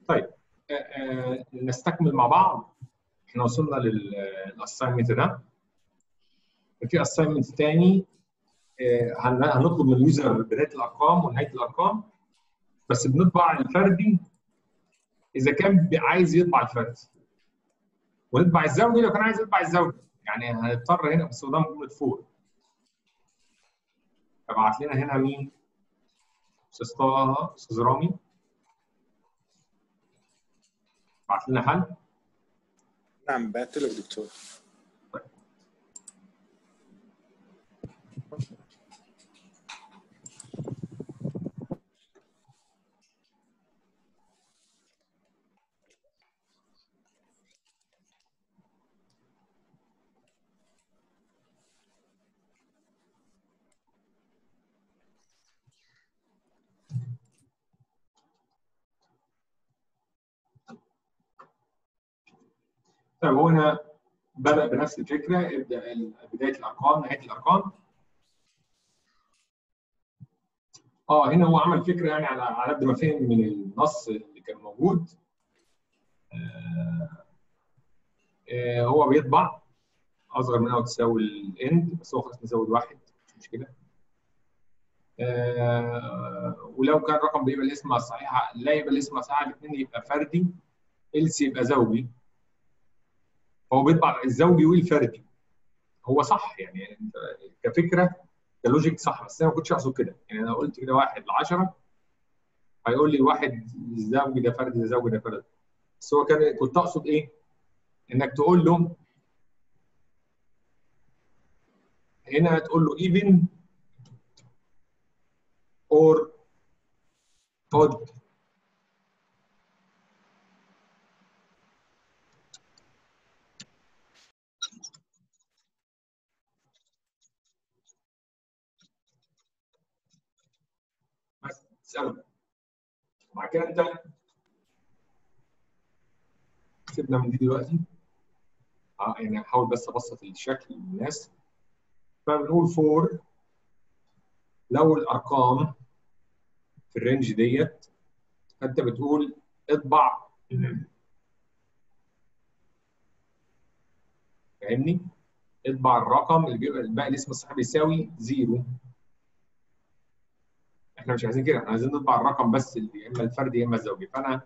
طيب آه، آه، نستكمل مع بعض احنا وصلنا للاساينمنت ده في اساينمنت تاني آه، هن- هنطلب من اليوزر بدايه الارقام ونهايه الارقام بس بنطبع الفردي اذا كان بي- عايز يطبع الفردي ونطبع الزوجي لو كان عايز يطبع الزوجي يعني هنضطر هنا باستخدام جمله فور ابعت لنا هنا مين؟ استاذ طه استاذ رامي ابعت لنا حل نعم بعت لك دكتور طيب هو هنا بدأ بنفس الفكرة ابدأ ال- بداية الأرقام نهاية الأرقام اه هنا هو عمل فكرة يعني على على قد ما فهم من النص اللي كان موجود آه آه هو بيطبع أصغر من أو تساوي الإند بس هو خلاص نزود واحد مش مشكلة آه ولو كان رقم بيبقى الاسم صحيحة لا يبقى الاسم صحيحة الاثنين يبقى فردي إلس يبقى زوجي هو بيطبع الزوجي والفردي هو صح يعني انت كفكره كلوجيك صح بس انا ما كنتش اقصد كده يعني انا قلت كده واحد ل 10 هيقول لي واحد زوجي ده فردي ده زوجي ده فردي بس هو كان كنت اقصد ايه؟ انك تقول له هنا تقول له even or odd بس تسأله بعد كده انت سيبنا من دي دلوقتي اه يعني هحاول بس ابسط الشكل للناس فبنقول فور لو الارقام في الرينج ديت فانت بتقول اطبع فاهمني؟ اطبع الرقم اللي بيبقى باقي الاسم الصحيح بيساوي زيرو احنا مش عايزين كده احنا عايزين نطبع الرقم بس اللي يا اما الفردي يا اما الزوجي فانا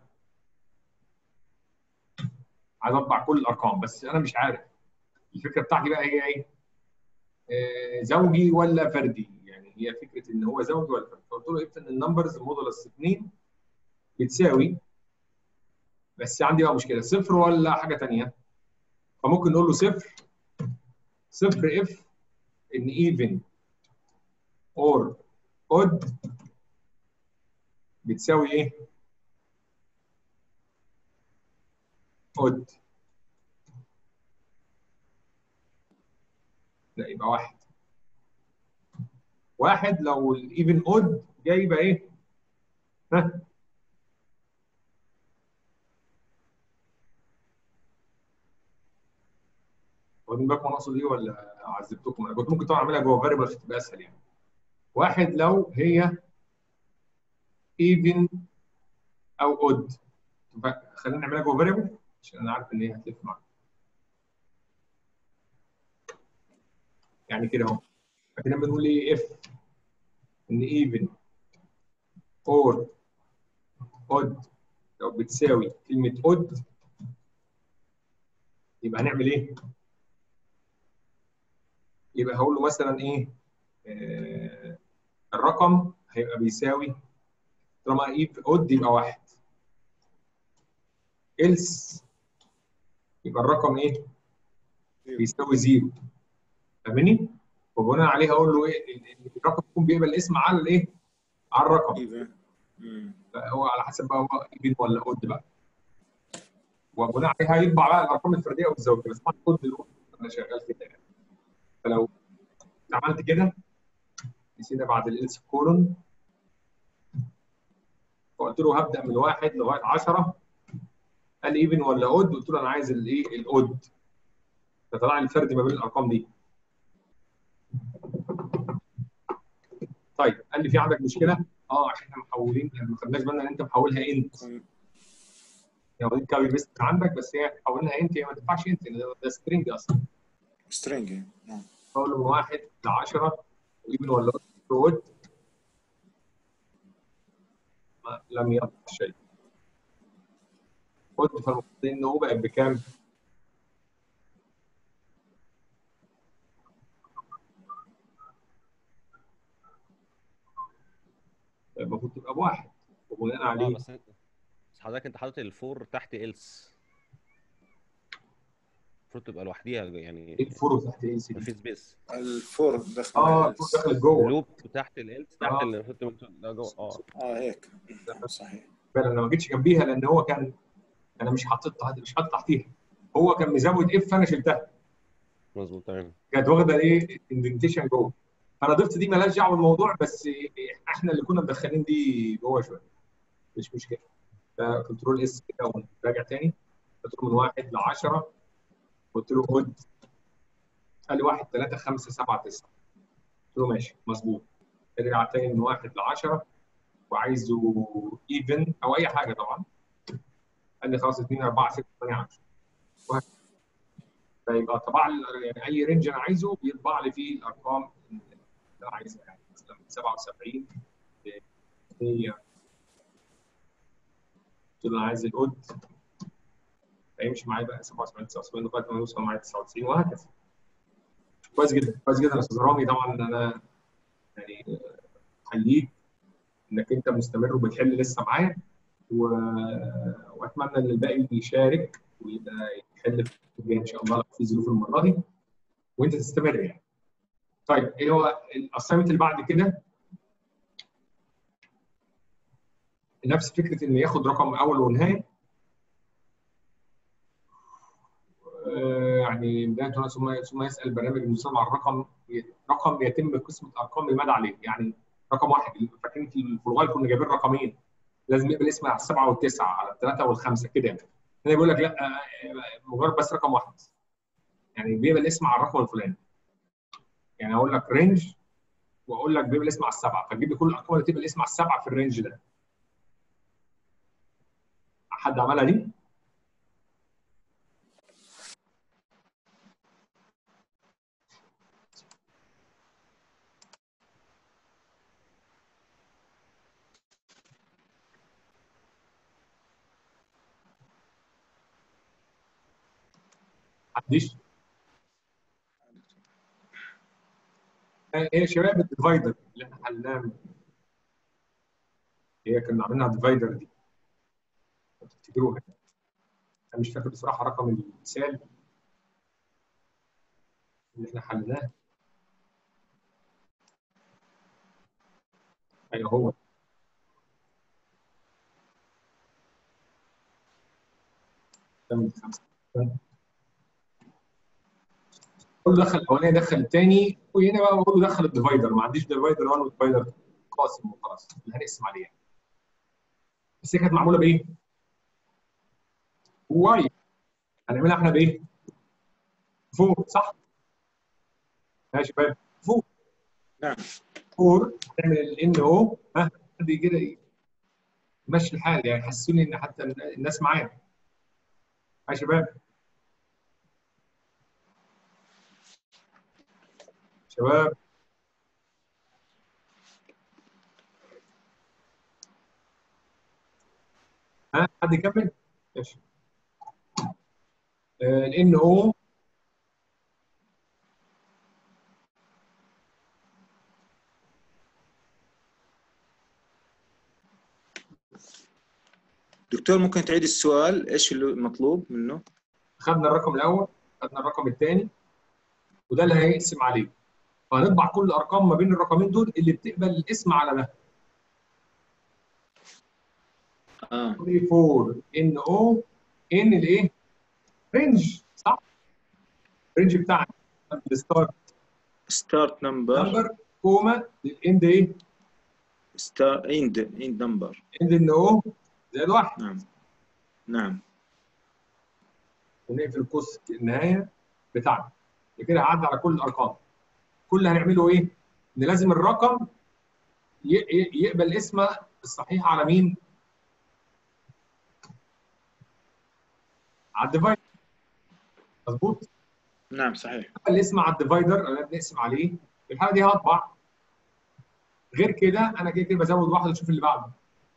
عايز اطبع كل الارقام بس انا مش عارف الفكره بتاعتي بقى هي ايه؟ آه زوجي ولا فردي؟ يعني هي فكره ان هو زوجي ولا فردي فقلت له اف ان النمبرز مودولس 2 بتساوي بس عندي بقى مشكله صفر ولا حاجه ثانيه؟ فممكن نقول له صفر صفر اف ان ايفن اور اود بتساوي ايه؟ اود لا يبقى واحد واحد لو الايفن اود جايبه ايه؟ ها؟ واخدين بالكم انا اقصد ايه ولا عذبتكم؟ انا كنت ممكن طبعا اعملها جوه فاريبل عشان تبقى اسهل يعني. واحد لو هي even او odd يبقى خلينا نعملها جوه فاريبل عشان انا عارف ان هي هتلف معاك. يعني كده اهو. فكده بنقول ايه if ان even or odd لو بتساوي كلمة odd يبقى هنعمل ايه؟ يبقى هقول له مثلا ايه؟ آه الرقم هيبقى بيساوي طالما ايه اود يبقى واحد else يبقى الرقم ايه؟ بيساوي زيرو فاهمني؟ وبناء عليه هقول له ايه ال- ال- الرقم يكون بيقبل الاسم على الايه؟ على الرقم ايوه مم. هو على حسب بقى هو ايفن ولا اود بقى وبناء عليه هيطبع بقى الارقام الفرديه والزوجيه بس طبعا اود دلوقتي انا شغال كده يعني فلو عملت كده نسينا بعد الالس كولون فقلت له هبدا من واحد لغايه 10 قال لي ايفن ولا اود قلت له انا عايز الايه الاود فطلع لي الفرق ما بين الارقام دي طيب قال لي في عندك مشكله اه عشان احنا محولين ما خدناش بالنا ان انت محولها انت كون- يعني دي كابي بيست عندك بس هي حولناها انت هي ما تنفعش انت ده, ده سترينج اصلا سترينج نعم حول من واحد ل 10 وابن ولا وود لم يبقى شيء وود فالمفروض ان هو بقت بكام؟ المفروض تبقى بواحد وبناء اه عليه بس انت بس حضرتك انت حاطط الفور تحت إلس المفروض تبقى لوحديها يعني ايه الفور تحت ايه سي مفيش سبيس الفور دخل اه الفور دخلت جوه لوب تحت الإلس تحت آه. اللي المفروض تبقى ده جوه اه اه هيك صحيح فعلا انا ما جيتش جنبيها لان هو كان انا مش حاطط مش حاطط تحتيها هو كان مزود اف فانا شلتها مظبوط تمام كانت واخده ايه اندنتيشن جوه انا ضفت دي مالهاش دعوه بالموضوع بس احنا اللي كنا مدخلين دي جوه شويه مش مشكله فكنترول اس كده ونراجع تاني قلت له من واحد ل 10 قلت له خد قال لي 1 3 5 7 9 قلت له ماشي مظبوط ارجع تاني من واحد ل 10 وعايزه ايفن او اي حاجه طبعا قال لي خلاص 2 4 6 8 10 وهكذا. فيبقى طبع لي يعني اي رينج انا عايزه بيطبع لي فيه الارقام اللي انا عايزها يعني مثلا من 77 ل 100 قلت له انا عايز الاود هيمشي معايا بقى 77 79 لغايه ما يوصل معايا 99 وهكذا كويس جدا كويس جدا يا استاذ رامي طبعا انا يعني احييك انك انت مستمر وبتحل لسه معايا و... واتمنى ان الباقي يشارك ويبقى يحل في الجاي ان شاء الله لو في ظروف المره دي وانت تستمر يعني. طيب ايه هو الاسايمنت اللي بعد كده؟ نفس فكره انه ياخد رقم اول ونهايه آه، يعني بدايه ثم ثم يسال البرنامج المستخدم عن الرقم رقم يتم قسمه ارقام المدى عليه يعني رقم واحد فاكرين في الفلوغال كنا جايبين رقمين لازم يقبل اسم على السبعه والتسعه على الثلاثه والخمسه كده يعني هنا بيقول لك لا آه، مجرد بس رقم واحد يعني بيقبل اسم على الرقم الفلاني يعني اقول لك رينج واقول لك بيقبل اسم على السبعه فتجيب لي كل الارقام اللي تقبل اسم على السبعه في الرينج ده حد عملها دي؟ عنديش ايه يا شباب الديفايدر اللي احنا حلناه من- هي كنا عاملينها ديفايدر دي لو تفتكروها انا مش فاكر بصراحه رقم المثال اللي احنا حلناه ايوه هو كمل خمسة. قول له دخل الاولاني دخل الثاني وهنا بقى بقول له دخل الديفايدر ما عنديش ديفايدر 1 وديفايدر 2 قاسم وخلاص اللي هنقسم عليه يعني. بس هي كانت معموله بايه؟ واي هنعملها احنا بايه؟ فوق صح؟ يا شباب فوق نعم فور نعمل الان او ها حد كده يمشي الحال يعني يحسسوني ان حتى الناس معايا يا شباب شباب ها حد يكمل؟ ماشي الان او دكتور ممكن تعيد السؤال ايش اللي المطلوب منه؟ خدنا الرقم الاول خدنا الرقم الثاني وده اللي هيقسم عليه فهنطبع كل الارقام ما بين الرقمين دول اللي بتقبل الاسم على ده اه 4 ان او ان الايه؟ رينج صح؟ الرينج بتاعنا الستارت ستارت نمبر نمبر كوما الاند ايه؟ ستار اند اند نمبر اند ان او زائد واحد نعم نعم ونقفل قوس النهايه بتاعنا كده هعدي على كل الارقام كل اللي هنعمله ايه؟ ان لازم الرقم ي- ي- يقبل اسمه الصحيح على مين؟ على الديفايدر مظبوط نعم صحيح اللي اسمه على الديفايدر اللي بنقسم عليه في الحاله دي هطبع غير كده انا كده كده بزود واحد واشوف اللي بعده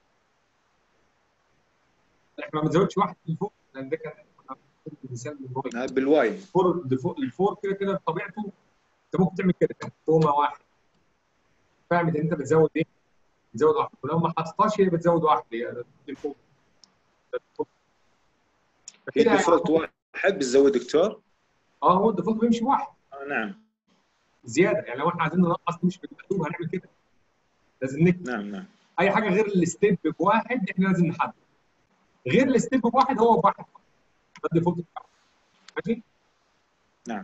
احنا ما بنزودش واحد من فوق لان ده كان كنا بنقول مثال من فوق هذا بالواي الفور الفور- الفور كده كده بطبيعته انت ممكن تعمل كده كوما واحد فاهم ان انت بتزود ايه؟ بتزود واحد ولو ما حطيتهاش هي بتزود واحد هي الفوق هي فكده ديفولت واحد بتزود دكتور اه هو الديفولت بيمشي واحد آه نعم زياده يعني لو احنا عايزين ننقص مش بالمكتوب هنعمل كده لازم نكتب نعم نعم اي حاجه غير الستيب بواحد احنا لازم نحدد غير الستيب بواحد هو بواحد ده الديفولت بتاعه ماشي نعم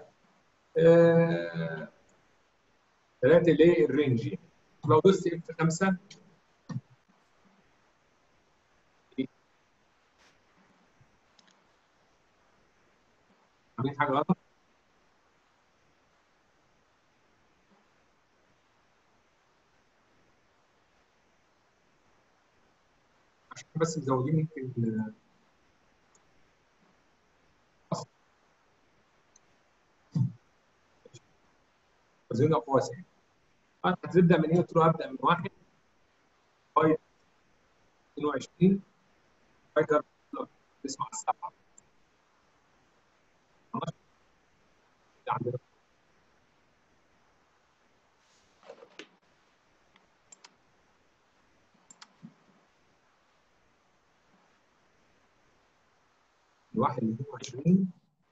آه... ثلاثه ليه الرينج يعني. لو دوست اف 5 عاملين حاجه غلط عشان بس مزودين يمكن آه، مزودين اقواس يعني انت هتبدا من هنا تروح ابدا من واحد لغايه 22 فايتر تسمع السبعه 12 عندنا من واحد ل 22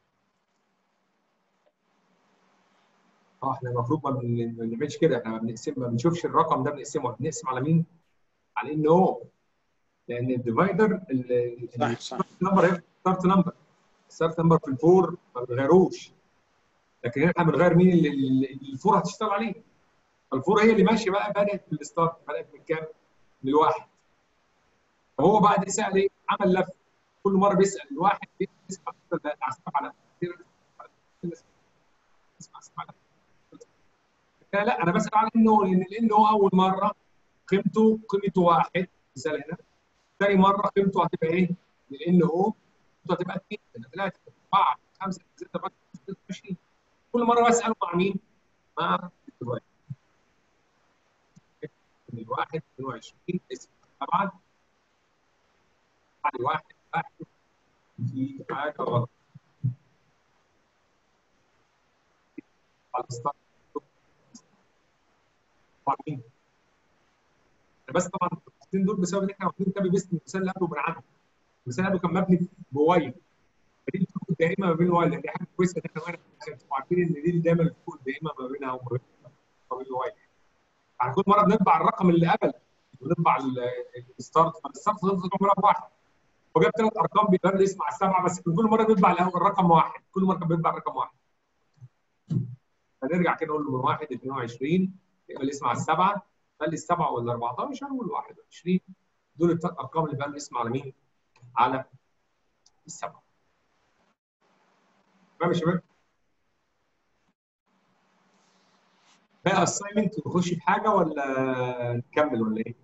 اه احنا المفروض ما بن- ما بنعملش كده احنا ما بنقسم ما بنشوفش الرقم ده بنقسمه بنقسم على مين؟ على ان هو لان الديفايدر صح صح نمبر ستارت نمبر ستارت نمبر في الفور ما بنغيروش لكن احنا بنغير مين اللي اللي الفور هتشتغل عليه الفور هي اللي ماشيه بقى بدات من الستارت بدات من كام؟ من الواحد فهو بعد سال ايه؟ عمل لف كل مره بيسال الواحد بيسمع اسمع على اسمع اسمع لا لا انا بسال على انه لان لانه هو اول مره قيمته قيمته واحد مثال هنا ثاني مره قيمته هتبقى ايه؟ لان هو قيمته هتبقى اثنين ثلاثه اربعه خمسه سته سبعه 20 كل مره بساله مع مين؟ مع الديفايس من الواحد 22 اسم طبعا بعد واحد واحد في حاجه غلط على الستارت طبعا مين؟ بس طبعا التفاصيل دول بسبب ان احنا واخدين كابي بيست المثال اللي قبله بنعدل المثال اللي قبله كان مبني بوايل فدي الفروق دائما ما بين الوايل لان دي حاجه كويسه ان احنا عشان تبقوا عارفين ان دي دايما الفروق دائما ما بينها وما بين ما بين الوايل يعني كل مره بنطبع الرقم اللي قبل بنطبع ال- الستارت فالستارت تفضل عمرها بواحد هو جاب ثلاث ارقام بيبان لي اسمع السبعه بس كل مره بيطبع الأول الرقم واحد كل مره كان بيطبع الرقم واحد فنرجع كده نقول له من واحد ل 22 يبقى اللي اسمع السبعه قال لي السبعه ولا 14 ولا 21 دول الثلاث ارقام اللي بقى لي اسم على مين؟ على السبعه. تمام يا شباب؟ بقى اساينمنت نخش في حاجه ولا نكمل ولا ايه؟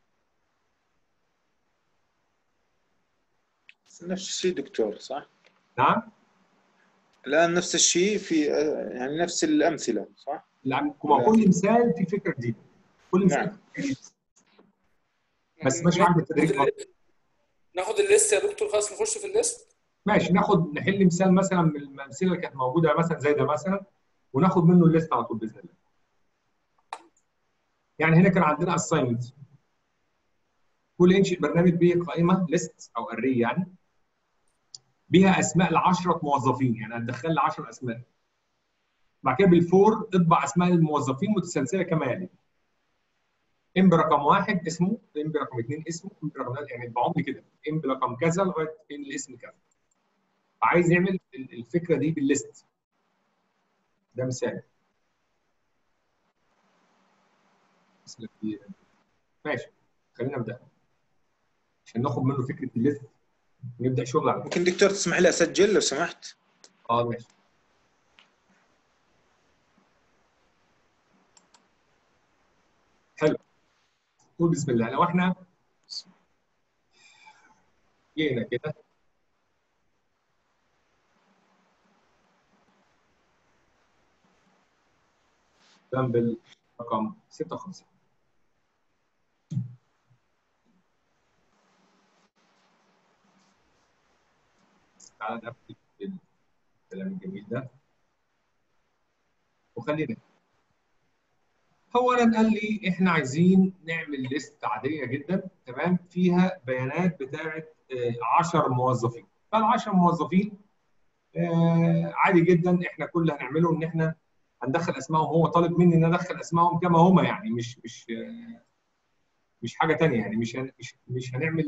نفس الشيء دكتور صح؟ نعم؟ الان نفس الشيء في آه، يعني نفس الامثله صح؟ يعني مع كل مثال في فكره جديده. كل مثال نعم. في فكرة جديدة. بس ماشي معاك بالتدريج برضه. ناخد الليست يا دكتور خلاص نخش في الليست ماشي ناخد نحل مثال مثلا من الامثله اللي كانت موجوده مثلا زي ده مثلا وناخد منه الليست على طول باذن الله. يعني هنا كان عندنا اساينمنت كل انشئ برنامج به قائمه ليست او اري يعني بها اسماء ل 10 موظفين يعني هتدخل لي 10 اسماء. بعد كده بالفور اطبع اسماء الموظفين متسلسله كما يلي. ام برقم واحد اسمه ام برقم اثنين اسمه ام برقم ثلاثه يعني اطبعهم لي كده ام برقم كذا لغايه ان الاسم كذا. عايز يعمل ال- الفكره دي بالليست ده مثال مثال كبير. ماشي خلينا نبدا عشان ناخد منه فكره الليست ونبدا شغل على ممكن دكتور تسمح لي اسجل لو سمحت؟ اه ماشي حلو قول بسم الله لو احنا جينا كده اكزامبل رقم 56 تعالى نبتدي الكلام الجميل ده وخلينا اولا قال لي احنا عايزين نعمل ليست عاديه جدا تمام فيها بيانات بتاعه 10 موظفين فال 10 موظفين آه، عادي جدا احنا كل اللي هنعمله ان احنا هندخل اسمائهم هو طالب مني ان ادخل اسمائهم كما هما يعني مش مش آه، مش حاجه ثانيه يعني مش هن- مش مش هنعمل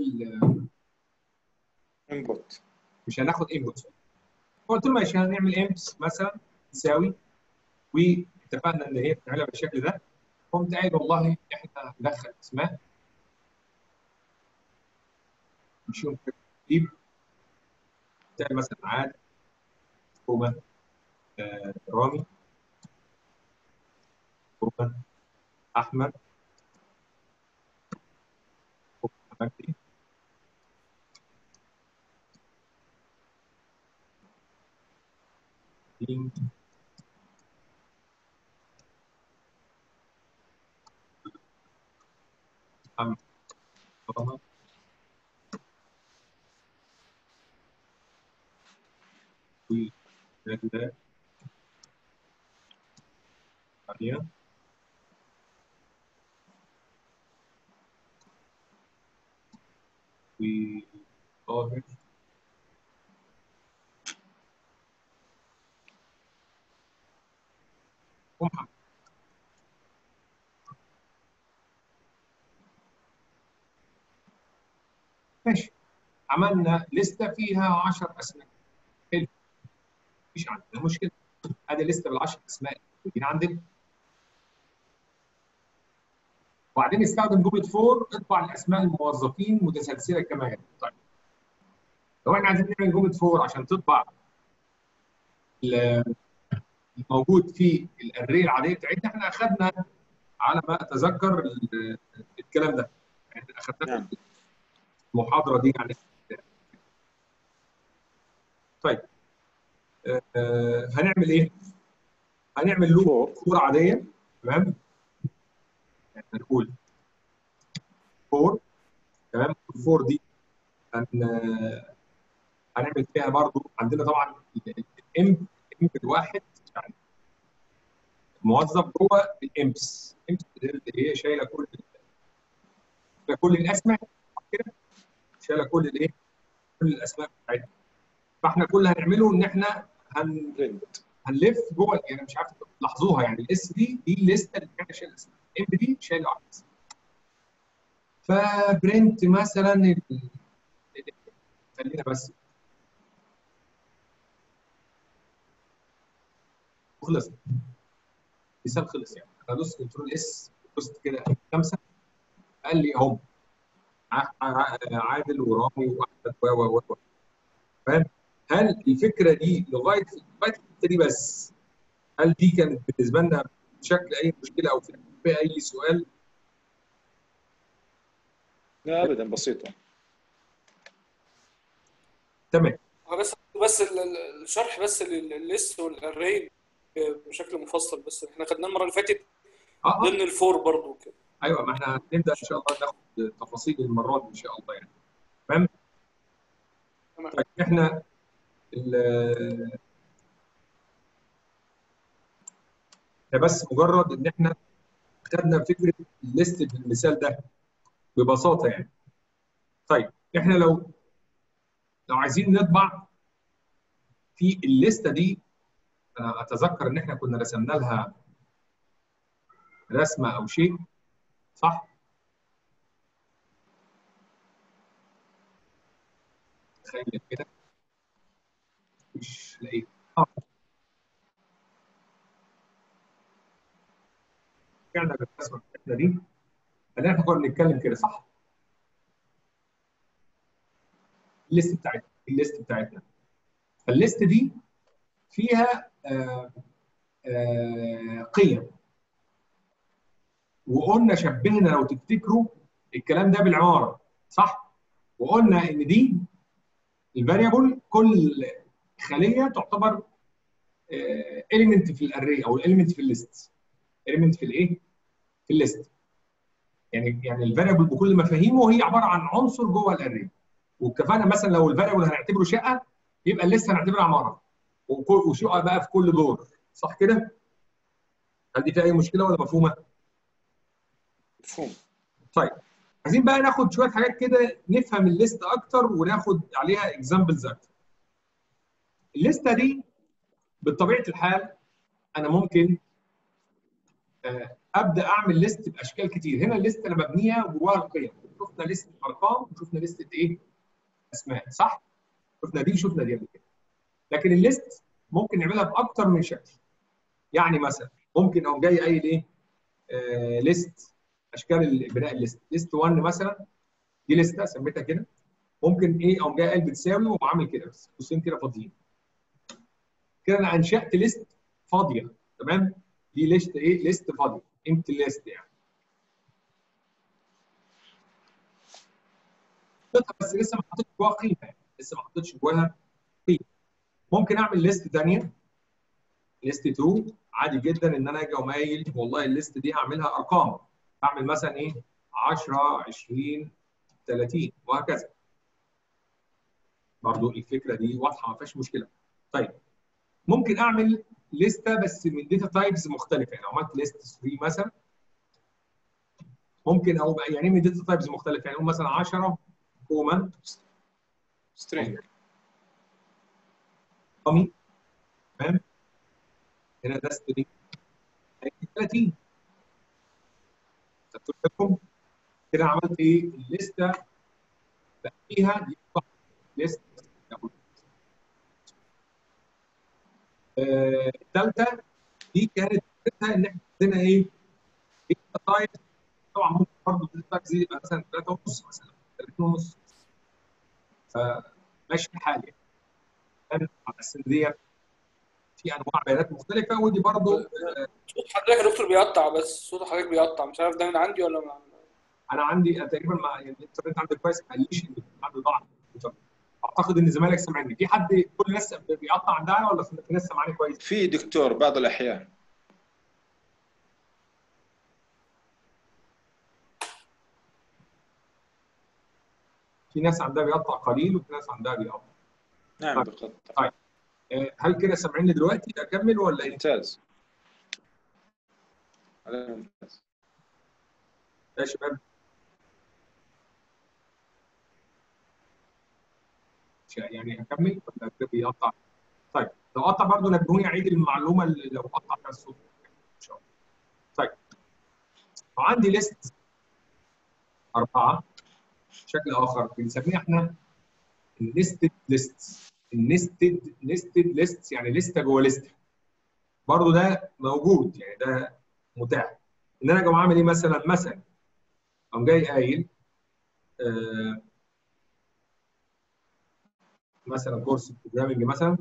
آه، انبوت مش هناخد انبوت قلت له ماشي هنعمل امبس مثلا تساوي واتفقنا ان هي بتعملها بالشكل ده قمت قايل والله احنا هندخل اسماء نشوف ترتيب زي مثلا عاد كوما آه، رامي كوما احمد كوما مجدي دين محمد طه ونجلة عليا وطاهر ومحمد ماشي عملنا لستة فيها 10 أسماء حلو مفيش عندنا مشكلة ادي لستة بالعشر أسماء موجودين عندنا وبعدين استخدم جملة فور اطبع الأسماء الموظفين متسلسلة كما هي طيب لو احنا عايزين نعمل جملة فور عشان تطبع ال- الموجود في الاري العادية بتاعتنا احنا أخذنا على ما أتذكر ال- الكلام ده يعني أخذناه نعم. في المحاضرة دي يعني طيب آه، آه، هنعمل ايه؟ هنعمل لوب فور صورة عادية تمام؟ يعني هنقول فور تمام؟ الفور دي هن هنعمل فيها برضو عندنا طبعا الام ام الواحد يعني موظف جوه الامبس الامبس اللي هي شايله كل شايله كل الاسماء كده شايله كل الايه؟ كل الاسماء بتاعتنا فاحنا كل اللي هنعمله ان احنا هن برنت هنلف جوه يعني مش عارف تلاحظوها يعني الاس دي دي الليسته اللي فيها شايل اسماء الام دي شايل واحد بس. فبرنت مثلا ال- خلينا بس خلص مثال خلص يعني انا دوست كنترول اس دوست كده خمسه قال لي اهم ع- ع- عادل ورامي واحمد و و و و. فاهم هل الفكره دي لغايه لغايه الحته دي بس هل دي كانت بالنسبه لنا بشكل اي مشكله او في فيها اي سؤال لا ابدا بسيطه تمام هو بس بس ال- ال- الشرح بس للليست والاري بشكل مفصل بس احنا خدناه المره اللي فاتت اه اه ضمن الفور برضو كده ايوه ما احنا هنبدا ان شاء الله ناخد تفاصيل المره دي ان شاء الله يعني تمام تمام طيب احنا ال- ده بس مجرد ان احنا خدنا فكره الليست في المثال ده ببساطه يعني طيب احنا لو لو عايزين نطبع في الليسته دي انا اتذكر ان احنا كنا رسمنا لها رسمه او شيء صح؟ تخيل كده مش لاقيه اه رجعنا للرسمه بتاعتنا دي خلينا احنا كنا بنتكلم كده صح؟ الليست بتاعتنا الليست بتاعتنا فالليست دي فيها آه آه قيم وقلنا شبهنا لو تفتكروا الكلام ده بالعماره صح؟ وقلنا ان دي الفاريبل كل خليه تعتبر اليمنت في الاري او اليمنت في الليست element في الايه؟ في الليست يعني يعني الفاريبل بكل مفاهيمه هي عباره عن عنصر جوه الاري واتفقنا مثلا لو الفاريبل هنعتبره شقه يبقى الليست هنعتبرها عماره وكل- وشقه بقى في كل دور صح كده؟ هل دي فيها اي مشكله ولا مفهومه؟ مفهوم طيب عايزين بقى ناخد شويه حاجات كده نفهم الليست اكتر وناخد عليها اكزامبلز اكتر. الليسته دي بطبيعه الحال انا ممكن آه، ابدا اعمل ليست باشكال كتير هنا الليست انا مبنيه جواها القيم شفنا ليست ارقام وشفنا ليست ايه اسماء صح شفنا دي شفنا دي قبل كده لكن الليست ممكن نعملها باكتر من شكل يعني مثلا ممكن اقوم جاي قايل ايه آه ليست اشكال بناء الليست ليست 1 مثلا دي لسته سميتها كده ممكن ايه اقوم جاي قايل بتساوي واقوم عامل كده بس قوسين كده فاضيين كده انا انشات ليست فاضيه تمام دي ليست ايه ليست فاضيه امتي ليست يعني حطيتها بس لسه ما حطيتش جواها قيمه يعني لسه ما حطيتش جواها قيمه ممكن اعمل ليست ثانيه ليست 2 عادي جدا ان انا اجي اقوم قايل والله الليست دي هعملها ارقام اعمل مثلا ايه 10 20 30 وهكذا برضو الفكره دي واضحه ما فيهاش مشكله طيب ممكن اعمل لسته بس من داتا تايبس مختلفه يعني لو عملت ليست 3 مثلا ممكن او يعني من داتا تايبس مختلفه يعني اقول مثلا 10 كوما سترينج رقمي تمام هنا ده سترينج 30 خدتوا بالكم كده عملت ايه الليسته بقى فيها دي ليست الثالثه دي كانت فكرتها ان احنا عندنا ايه داتا تايب طبعا ممكن برضه الداتا تايب دي يبقى مثلا 3 ونص مثلا 3 ونص فماشي الحال يعني فاهم؟ على اساس ان دي في انواع بيانات مختلفه ودي برضه صوت حضرتك يا دكتور بيقطع بس صوت حضرتك بيقطع مش عارف ده من عندي ولا من انا عندي تقريبا مع يعني الانترنت عندي كويس ما قاليش ان حد ضاع اعتقد ان زمايلك سامعني في حد كل الناس بيقطع عندها ولا في ناس سامعاني كويس؟ في دكتور بعض الاحيان في ناس عندها بيقطع قليل وفي ناس عندها بيقطع نعم طيب. بقطع آه، هل كده سامعيني دلوقتي اكمل ولا ايه؟ ممتاز على ممتاز يا شباب شا- يعني اكمل ولا كده بيقطع؟ طيب لو قطع برضه نبهوني اعيد المعلومه اللي لو قطع فيها الصوت ان شاء الله. طيب وعندي ليست اربعه بشكل اخر بنسميها احنا النستد ليست النستد نستد ليست يعني لسته جوه لسته برضه ده موجود يعني ده متاح ان انا اجي عامل ايه مثلا مثلا قام جاي قايل آه مثلا كورس بروجرامنج مثلا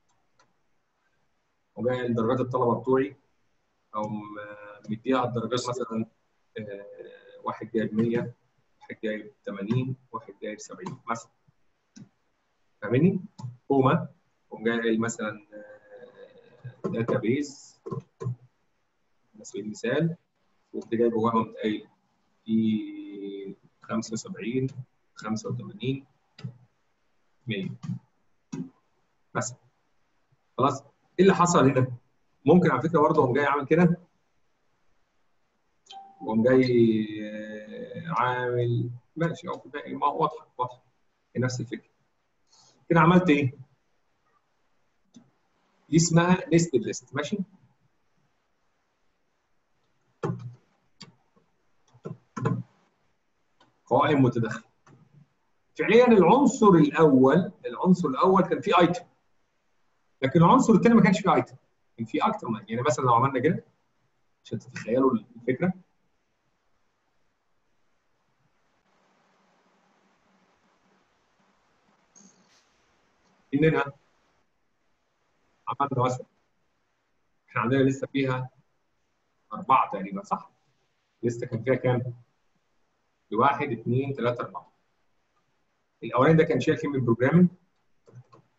وجاي قايل درجات الطلبه بتوعي او م- مديها الدرجات مثلا آه واحد جايب 100 واحد جايب 80 واحد جايب 70 مثلا فاهمني؟ كوما قوم جاي قايل مثلا داتا بيز على سبيل المثال وقمت جاي جواها قمت قايل في 75 85 100 مثلا خلاص ايه اللي حصل هنا؟ ممكن على فكره برضه قوم جاي عامل كده وقوم جاي آه، عامل ماشي أو ما هو واضحه واضحه هي نفس الفكره كده عملت ايه؟ دي اسمها نيستد ليست ماشي؟ قوائم متداخله فعليا العنصر الاول العنصر الاول كان فيه ايتم لكن العنصر الثاني ما كانش فيه ايتم كان فيه اكتر من يعني مثلا لو عملنا كده عشان تتخيلوا الفكره اننا عملنا مثلا احنا عندنا لسه فيها اربعه تقريبا صح؟ لسه كان فيها كام؟ واحد اثنين ثلاثه اربعه الاولاني ده كان شايل كلمه بروجرامنج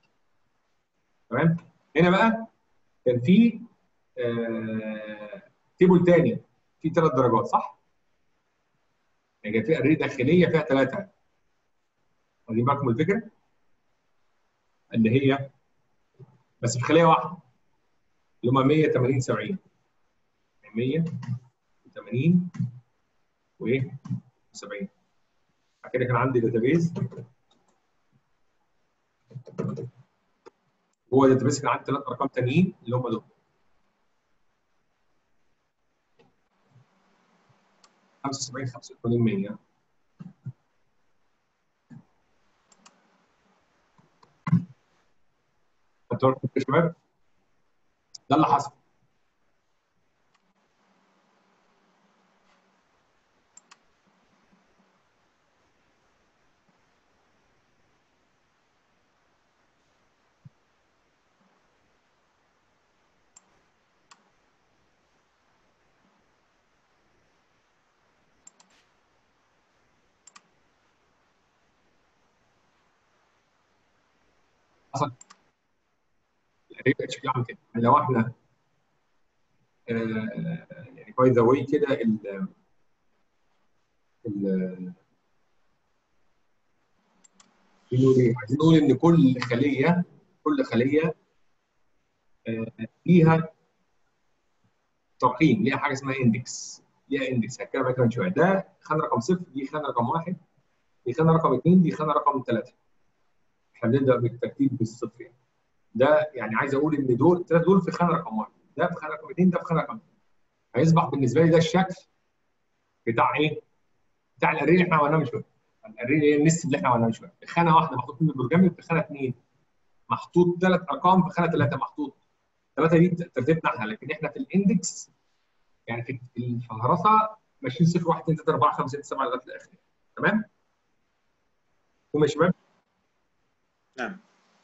تمام؟ هنا بقى كان في آه تيبل تاني فيه ثلاث درجات صح؟ يعني في اري داخليه فيها ثلاثه واخدين بالكم من الفكره؟ اللي هي بس في خليه واحده اللي هم 180 70 180 وايه؟ 70 بعد كده كان عندي داتابيز هو داتابيز كان عندي ثلاث ارقام تانيين اللي هم دول 75 85 100 خدتوا بالكم يا شباب ده اللي حصل حصل هيبقى شكله عامل كده يعني لو احنا آه يعني باي ذا واي كده ال ال بنقول ايه؟ عايزين نقول ان كل خليه كل خليه آه ليها تقييم ليها حاجه اسمها اندكس ليها اندكس هتكلم عليها كمان شويه ده خانه رقم صفر دي خانه رقم واحد دي خانه رقم اثنين دي خانه رقم ثلاثه احنا بنبدا بالترتيب بالصفر يعني ده يعني عايز اقول ان دول الثلاثه دول في خانه رقم واحد ده في خانه رقم اثنين ده في خانه رقم هيصبح بالنسبه لي ده الشكل بتاع ايه؟ بتاع الاري اللي احنا عملناه من شويه الاري اللي هي النست اللي احنا عملناه من شويه في خانه واحده محطوط من البروجرام في خانه اثنين محطوط ثلاث ارقام في خانه ثلاثه محطوط ثلاثه دي ترتيبنا احنا لكن احنا في الاندكس يعني في الفهرسه ماشيين 0 1 2 3 4 5 6 7 لغايه الاخر تمام؟ هم يا شباب؟ نعم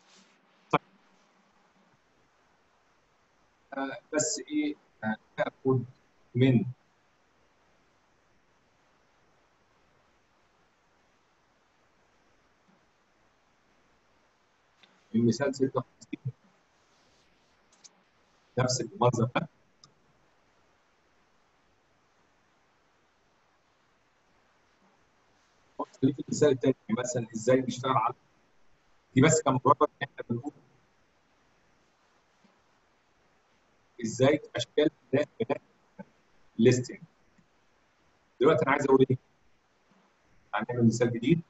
آه بس ايه آه اخد من المثال 56 نفس المنظر ده في المثال الثاني مثلا ازاي نشتغل على دي بس كان مجرد احنا بنقول ازاي اشكال بناء بناء ليستنج دلوقتي انا عايز اقول ايه؟ هنعمل مثال جديد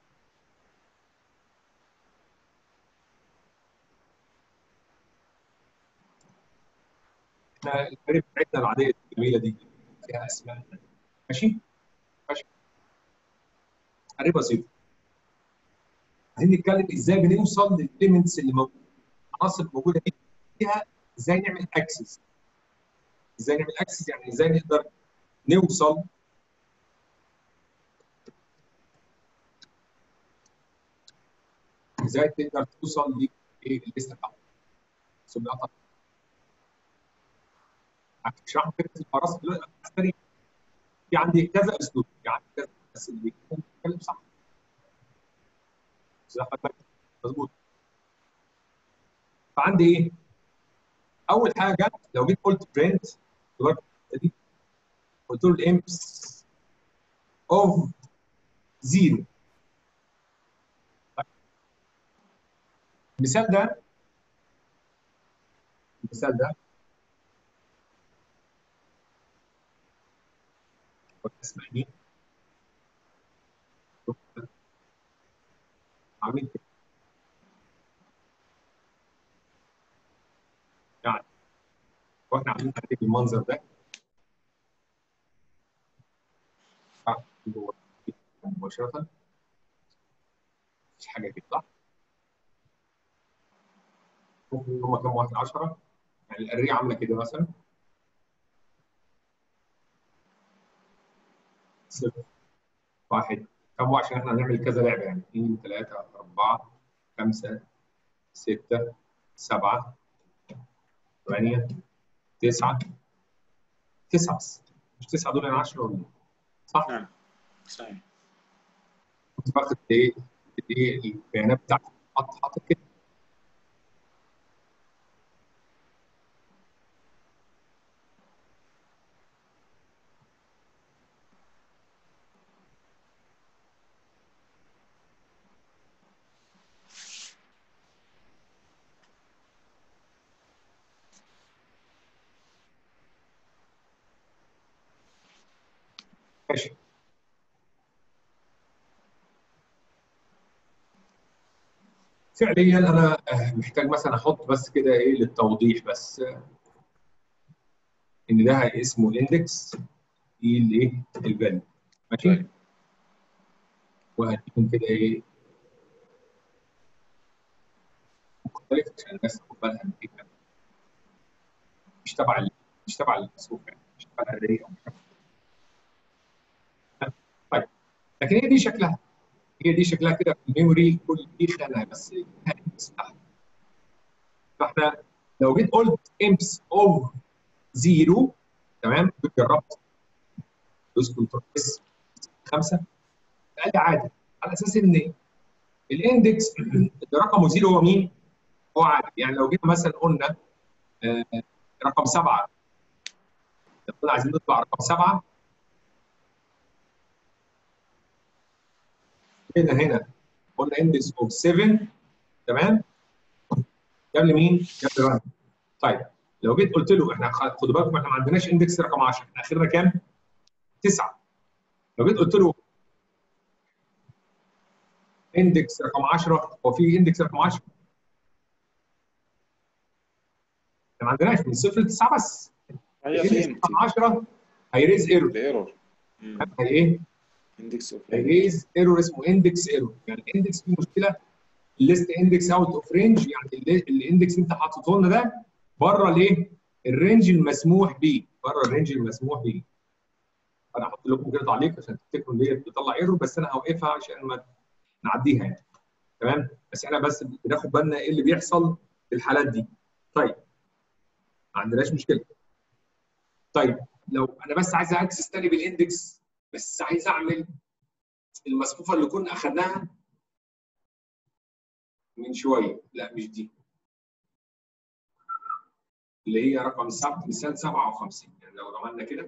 احنا الفريق بتاعتنا العاديه الجميله دي فيها اسماء ماشي؟ ماشي فريق بسيط عايزين نتكلم ازاي بنوصل للليمنتس اللي موجوده العناصر الموجوده دي فيها ازاي نعمل اكسس ازاي نعمل اكسس يعني ازاي نقدر نوصل ازاي تقدر توصل لايه الليست بتاعتك سبقات هشرح فكره الفرس دلوقتي في عندي كذا اسلوب في عندي كذا بس اللي بيكون بيتكلم صح مظبوط فعندي ايه؟ اول حاجه لو جيت قلت برنت دي قلت له الامبس اوف زيرو المثال ده المثال ده اسمح لي عاملين كده يعني واحنا عاملين تحديد المنظر ده مباشرة مفيش حاجة كده صح؟ ممكن هما كام واحد 10 يعني الأريه عاملة كده مثلا صفر واحد كم عشان احنا هنعمل كذا لعبه يعني 2 3 4 5 6 7 8 9 9 مش 9 دول يعني 10 ولا صح؟ نعم صحيح كنت باخد ايه ايه البيانات بتاعتي حاطط حاطط كده ماشي فعليا انا آه، محتاج مثلا احط بس كده ايه للتوضيح بس آه، ان ده اسمه الاندكس في الايه الفاليو ماشي طيب. وهديهم كده ايه مختلف عشان الناس تاخد بالها من ايه مش تبع ال- مش تبع المصروف يعني مش تبع الاريه أو مش تبع- طيب لكن هي دي شكلها هي دي شكلها كده في الميموري كل دي خانه بس لها index بتاعها. فاحنا لو جيت قلت امبس اوف زيرو تمام جربت دوس كنترول اس خمسه قال لي عادي على اساس ان الاندكس اللي رقمه زيرو هو مين؟ هو عادي يعني لو جينا مثلا قلنا آه، رقم سبعه لو كنا عايزين نطبع رقم سبعه هنا هنا قلنا اندكس اوف 7 تمام جاب لي مين؟ جاب لي رقم طيب لو جيت قلت له احنا خ- خدوا بالكم احنا ما عندناش اندكس رقم 10 احنا اخرنا كام؟ 9 لو جيت قلت له اندكس رقم 10 هو في اندكس رقم 10 احنا ما عندناش من صفر ل 9 بس هي الاندكس فهمت رقم 10 هيريز ايرور الايرور هي ايه؟ اندكس اوف هيريز ايرور اسمه اندكس ايرور يعني الاندكس فيه مشكله الليست اندكس اوت اوف رينج يعني ال- الاندكس اللي انت حاططه لنا ده بره الايه؟ الرينج المسموح بيه بره الرينج المسموح بيه انا هحط لكم كده تعليق عشان تفتكروا ان دي بتطلع ايرور بس انا هوقفها عشان ما نعديها يعني تمام بس احنا بس بناخد بالنا ايه اللي بيحصل في الحالات دي طيب ما عندناش مشكله طيب لو انا بس عايز اكسس تاني بالاندكس بس عايز اعمل المصفوفه اللي كنا اخذناها من شويه لا مش دي اللي هي رقم سبعة مثال 57 يعني لو عملنا كده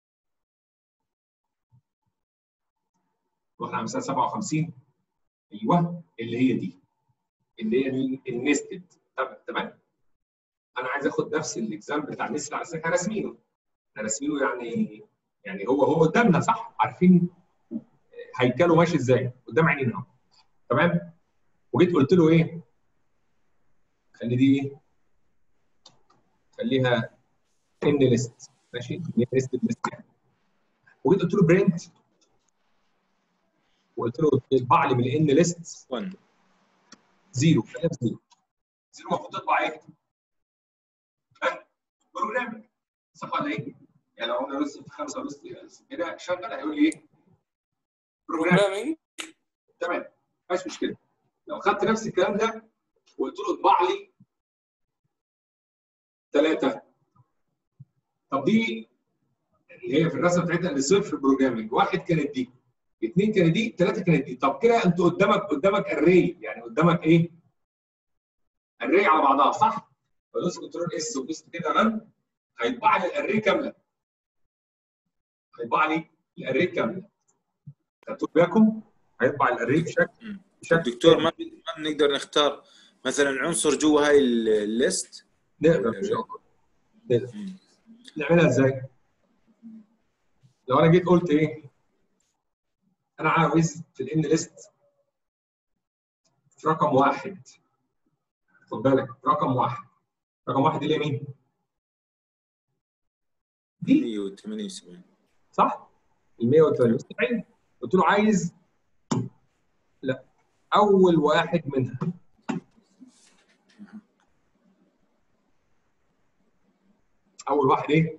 رحنا على مثال 57 ايوه اللي هي دي اللي هي النستد تمام انا عايز اخد نفس الاكزامبل بتاع النستد على اساس احنا راسمينه احنا راسمينه يعني يعني هو هو قدامنا صح عارفين هيكله ماشي ازاي قدام عينينا اهو تمام وجيت قلت له ايه خلي دي ايه خليها ان ليست ماشي ان ليست ليست يعني وجيت قلت له برنت وقلت له اطبع لي من الان ليست 1 زيرو خليها بزيرو زيرو المفروض تطبع ايه؟ ها؟ بروجرام صح ولا ايه؟ يعني لو قلنا لسه في خمسه ولسه كده شغل هيقول لي ايه؟ بروجرام بروجرامينج تمام مفيش مشكله لو خدت نفس الكلام ده وقلت له اطبع لي ثلاثه طب دي اللي هي في الرسمه بتاعتنا اللي صفر بروجرامنج واحد كانت دي اثنين كانت دي ثلاثه كانت دي طب كده انت قدامك قدامك اري يعني قدامك ايه؟ اري على بعضها صح؟ بدوس كنترول اس ودوست كده رن هيطبع لي الاري كامله هيطبع لي الاري كامله خدتوا بالكم؟ هيطبع الاري بشكل بشكل دكتور ما ما نقدر نختار مثلا عنصر جوا هاي ال- الليست نقدر ان شاء الله نقدر نعملها ازاي؟ لو انا جيت قلت ايه؟ انا عاوز في الان ليست في رقم واحد خد بالك رقم واحد رقم واحد اللي هي مين؟ دي 178 صح؟ ال 178 قلت له عايز لا اول واحد منها اول واحد ايه؟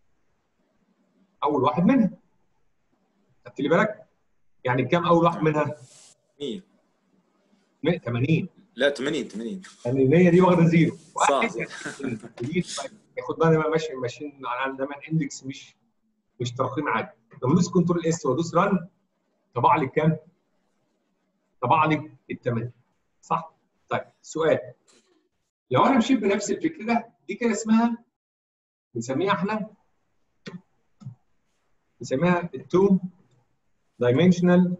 اول واحد منها خدت لي بالك؟ يعني كام اول واحد منها؟ 100 80 لا 80 80 يعني ال 100 دي واخده زيرو صح، واحد صح. يعني دي ياخد بالنا بقى ماشي ماشيين على ده اندكس مش مش ترقيم عادي لما ادوس كنترول اس وادوس ران طبع لي كام؟ طبع لي ال 8 صح؟ طيب سؤال لو انا مشيت بنفس الفكر ده دي كده اسمها بنسميها احنا بنسميها التو دايمنشنال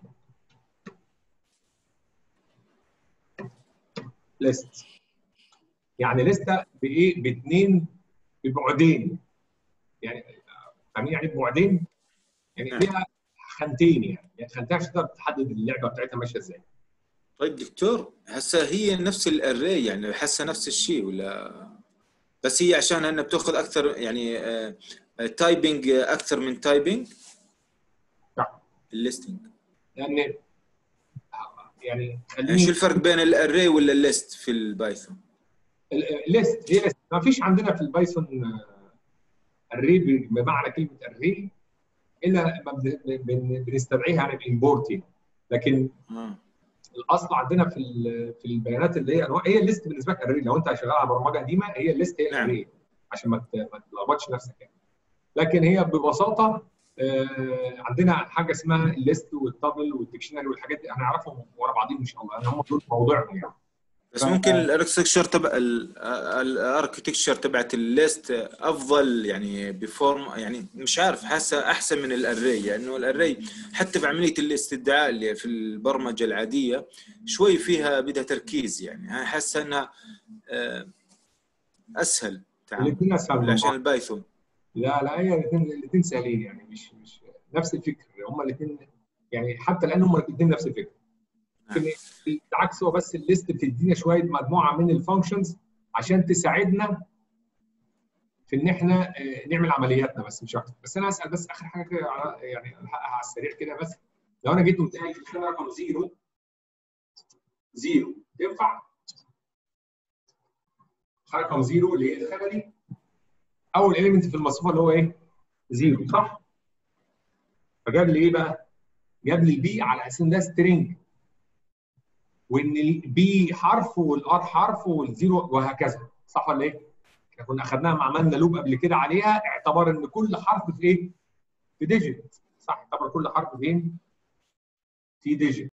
ليست يعني لسته بايه؟ باثنين ببعدين يعني فاهمين يعني إيه ببعدين؟ يعني ليها خانتين يعني يعني خانتين عشان تقدر تحدد اللعبه بتاعتها ماشيه ازاي طيب دكتور هسه هي نفس الاري يعني هسه نفس الشيء ولا بس هي عشان انها بتاخذ اكثر يعني تايبنج اكثر من تايبنج نعم. الليستنج لان يعني يعني شو خليني الفرق بين الاري ولا الليست في البايثون؟ الليست هي ليست ما فيش عندنا في البايثون الري بمعنى كلمه الري الا لما بن- بن- بنستدعيها يعني بامبورت يعني. لكن اه الاصل عندنا في ال- في البيانات اللي هي انواع هي الليست بالنسبه لك الري لو انت شغال على برمجه قديمه هي الليست هي نعم. الري عشان ما ت- ما تلخبطش نفسك يعني لكن هي ببساطه آه، عندنا حاجه اسمها الليست والتابل والديكشنري والحاجات دي هنعرفهم ورا بعضين ان شاء الله لان هم دول موضوعهم يعني بس ف- ممكن الاركتكشر تبع الاركتكشر تبعت الليست افضل يعني بفورم يعني مش عارف حاسه احسن من الاري لانه الاري حتى في عمليه الاستدعاء اللي في البرمجه العاديه شوي فيها بدها تركيز يعني انا حاسه انها آه، اسهل تعامل الاثنين اسهل من عشان بعض البايثون لا لا هي الاثنين الاثنين سهلين يعني مش مش نفس الفكر هم الاثنين يعني حتى الان هم الاثنين نفس الفكره لكن بالعكس هو بس الليست بتدينا شويه مجموعه من الفانكشنز عشان تساعدنا في ان احنا آه، نعمل عملياتنا بس مش اكتر بس انا هسال بس اخر حاجه كده على- يعني الحقها على السريع كده بس لو انا جيت قلت لك في الخانه رقم زيرو زيرو تنفع؟ الخانه رقم زيرو اللي هي الخانه دي اول اليمنت في المصفوفه اللي هو ايه؟ زيرو صح؟ فجاب لي ايه بقى؟ جاب لي البي على اساس ان ده سترينج وان البي حرف والار حرف والزيرو وهكذا صح ولا ايه؟ احنا كنا اخذناها مع عملنا لوب قبل كده عليها اعتبر ان كل حرف في ايه؟ في ديجيت صح اعتبر كل حرف فين؟ في ديجيت